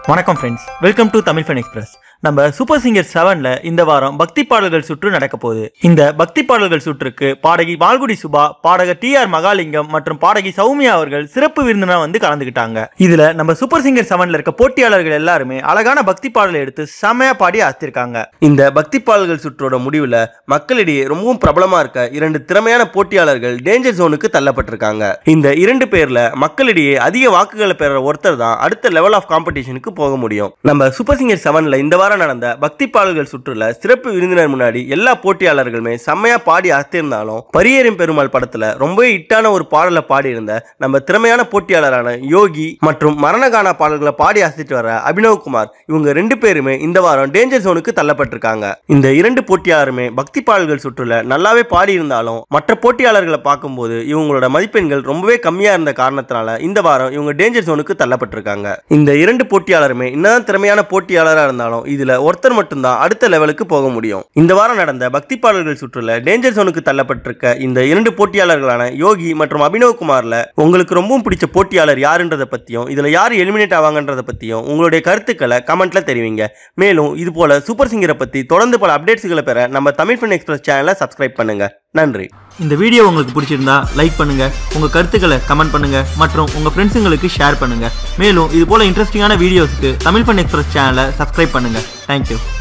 வணக்கம் friends welcome to Tamil fun express நம்ம super singer செவன்ல இந்த வாரம் பக்தி பாடல்கள் சுற்று நடக்க போகுது இந்த பக்தி பாடல்கள் சுற்றுக்கு பாடகி மால்குடி சுபா பாடகர் டி ஆர் மகாலிங்கம் மற்றும் பாடகி சௌமியா அவர்கள் சிறப்பு விருந்தினா வந்து கலந்துக்கிட்டாங்க இதுல நம்ம சூப்பர் சிங்கர் செவன்ல இருக்க போட்டியாளர்கள் எல்லாருமே அழகான பக்தி பாடலை எடுத்து செமையா பாடி அசத்திருக்காங்க இந்த பக்தி பாடல்கள் சுற்றோட முடிவுல மக்களிடையே ரொம்பவும் பிரபலமா இருக்க இரண்டு திறமையான போட்டியாளர்கள் டேஞ்சர் ஜோனுக்கு தள்ளப்பட்டிருக்காங்க இந்த இரண்டு பேர்ல மக்களிடையே அதிக வாக்குகளை பெற ஒருத்தர் தான் அடுத்த லெவல் ஆஃப் காம்படிஷனுக்கு போக முடியும் நம்ம சூப்பர் சிங்கர் செவன்ல இந்த வாரம் நடந்த பக்தி பாடல்கள் சுற்றுல சிறப்பு விருந்தினர் முன்னாடி எல்லா போட்டியாளர்களுமே செம்மையா பாடி அசத்திருந்தாலும் பரியேறும் பெருமாள் படத்துல ரொம்பவே ஹிட்டான ஒரு பாடலை பாடியிருந்த நம்ம திறமையான போட்டியாளரான யோகி மற்றும் மரணகானா பாடல்களை பாடி அசத்திட்டு வர அபினவ் குமார் இவங்க ரெண்டு பேருமே இந்த வாரம் டேஞ்சர் ஜோனுக்கு தள்ளப்பட்டிருக்காங்க இந்த இரண்டு போட்டியாளருமே பக்தி பாடல்கள் சுற்றுல நல்லாவே பாடியிருந்தாலும் மற்ற போட்டியாளர்களை பார்க்கும்போது இவங்களோட மதிப்பெண்கள் ரொம்பவே கம்மியா இருந்த காரணத்தினால இந்த வாரம் இவங்க டேஞ்சர் ஜோனுக்கு தள்ளப்பட்டிருக்காங்க இந்த இரண்டு போட்டியாளருமே என்னதான் திறமையான போட்டியாளரா இருந்தாலும் இதுல ஒருத்தர் மட்டும்தான் அடுத்த லெவலுக்கு போக முடியும் இந்த வாரம் நடந்த பக்தி பாடல்கள் சுற்றுல டேஞ்சர் ஜோனுக்கு தள்ளப்பட்டிருக்க இந்த இரண்டு போட்டியாளர்களான யோகி மற்றும் அபினவ் குமார்ல உங்களுக்கு ரொம்பவும் பிடிச்ச போட்டியாளர் யாருன்றதை பத்தியும் இதுல யார் எலிமினேட் ஆவாங்கன்றத பத்தியும் உங்களுடைய கருத்துக்களை கமெண்ட்ல தெரிவிங்க மேலும் இது போல சூப்பர் சிங்கரை பத்தி தொடர்ந்து பல அப்டேட்ஸ்களை பெற நம்ம தமிழ் ஃபன் எக்ஸ்பிரஸ் சேனலை சப்ஸ்கிரைப் பண்ணுங்க நன்றி இந்த வீடியோ உங்களுக்கு பிடிச்சிருந்தா லைக் பண்ணுங்க உங்க கருத்துக்களை கமெண்ட் பண்ணுங்க மற்றும் உங்க ஃப்ரெண்ட்ஸுங்களுக்கு ஷேர் பண்ணுங்க மேலும் இது போல இன்ட்ரெஸ்டிங்கான வீடியோஸ்க்கு தமிழ் ஃபன் எக்ஸ்பிரஸ் சேனலை சப்ஸ்கிரைப் பண்ணுங்க தேங்க்யூ